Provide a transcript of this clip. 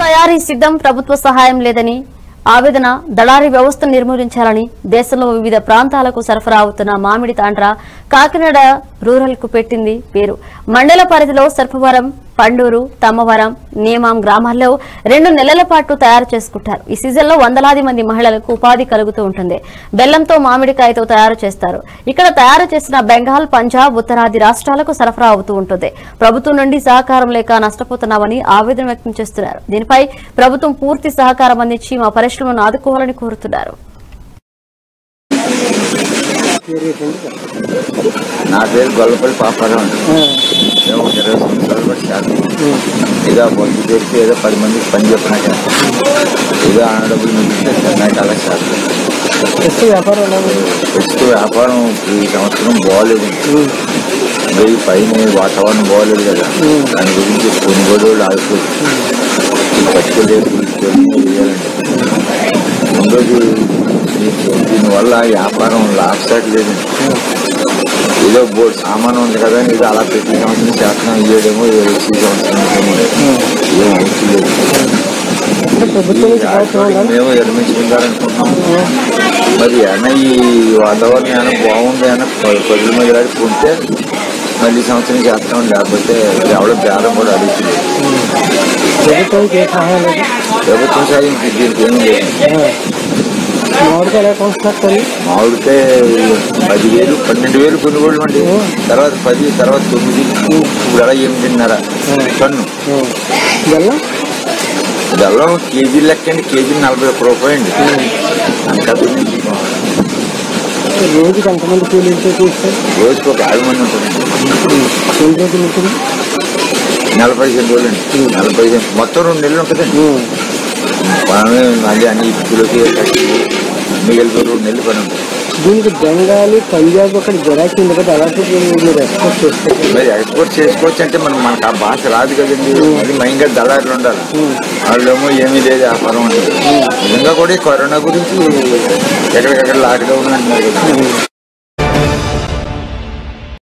తయారీ సిద్ధం ప్రభుత్వ సహాయం లేదని ఆవేదన దళారీ వ్యవస్థను నిర్మూలించాలని దేశంలో వివిధ ప్రాంతాలకు సరఫరా అవుతున్న మామిడి తాండ్ర కాకినాడ రూరల్ కు పెట్టింది పేరు మండల పరిధిలో సర్పవరం పండూరు తమ్మవరం నియమాం గ్రామాల్లో రెండు నెలల పాటు తయారు చేసుకుంటారు ఈ సీజన్లో వందలాది మంది మహిళలకు ఉపాధి కలుగుతూ ఉంటుంది బెల్లంతో మామిడికాయతో తయారు చేస్తారు ఇక్కడ తయారు చేసిన బెంగాల్ పంజాబ్ ఉత్తరాది రాష్ట్రాలకు సరఫరా అవుతూ ఉంటుంది ప్రభుత్వం నుండి సహకారం లేక నష్టపోతున్నామని ఆవేదన వ్యక్తం చేస్తున్నారు దీనిపై ప్రభుత్వం పూర్తి సహకారం అందించి మా పరిశ్రమను ఆదుకోవాలని కోరుతున్నారు నా పేరు గొల్లపల్లి పాపారావు అండి మేము ఒక ఇరవై సంవత్సరాలు బట్టి చేస్తాం ఏదో పొద్దు తెరిచి ఏదో పది మందికి పని చెప్పినా చేస్తాం ఏదో ఆన డబ్బులు మిగిలితే చెన్నైకి అలా చేస్తాం ప్రస్తుత వ్యాపారం ఎలా ఉంది? ప్రస్తుత వ్యాపారం ఈ సంవత్సరం బాగోలేదు వెయ్యి పైన వాతావరణం బాగోలేదు కదా దాని గురించి కొనుగోలు వాళ్ళు ఆగిపోయి పట్టుకోలేదు వేయాలండి రెండోది దీని- దీనివల్ల వ్యాపారం లాభసాటి లేదండి ఏదో బోర్డు సామాన్ ఉంది కదా అని ఇది అలా ప్రతి సంవత్సరం చేస్తున్నాం ఇయ్యడేమో ఏ వచ్చి సంవత్సరం ఏమో ఏం అవుతలేదు అంటే ప్రభుత్వం నుంచి సహకారం ఉందా? మేము నిర్మించుకుంటారనుకుంటున్నాం మరి ఏమైనా ఈ వాతావరణం ఏమైనా బాగుంది ఏమైనా పదుల మీద ఆడుకుంటే మళ్ళీ సంవత్సరం చేస్తాం లేకపోతే ఎవడో బేరం కూడా అడుగుతుంది ప్రభుత్వానికి ఏ సహాయం లేదు ప్రభుత్వం సాయం దీనికి ఏమీ లేదు మామిడికాయలు ఎలా కొంటున్నారు తల్లి మామిడితే పదివేలు పన్నెండు వేలు కొనుగోళ్ళు అండి తర్వాత పది తర్వాత తొమ్మిది ఇప్పుడు అలా ఎనిమిదిన్నర టన్ను బెల్లం బెల్లం కేజీ లెక్క అండి కేజీ నలభై ఒక్క రూపాయి అండి అంతా రోజుకి ఎంతమంది కూలీలతో చూస్తారు రోజుకి ఒక యాభై మంది ఉంటుందండి ఎన్ని రోజులు ఉంటుంది నలభై ఐదు రోజులు అండి నలభై ఐదు మొత్తం రెండు నెలలు ఉంటుందండి మనమే మళ్ళీ అన్ని ఇప్పులకి మిగిలిన రెండు నెలలు పని ఉంటుంది దీనికి బెంగాలీ పంజాబ్ అక్కడ గిరాకీ ఉంది కదా అలాంటి మీరు ఎక్స్పోర్ట్ చేస్తారు మరి ఎక్స్పోర్ట్ చేసుకోవచ్చు అంటే మనం మనకు ఆ భాష రాదు కదండి అది మైంగా దళారులు ఉండాలి వాళ్ళేమో ఏమీ లేదు వ్యాపారం ఉంటుంది నిజంగా కూడా ఈ కరోనా గురించి ఎక్కడికక్కడ లాక్డౌన్ అంటున్నారు కదా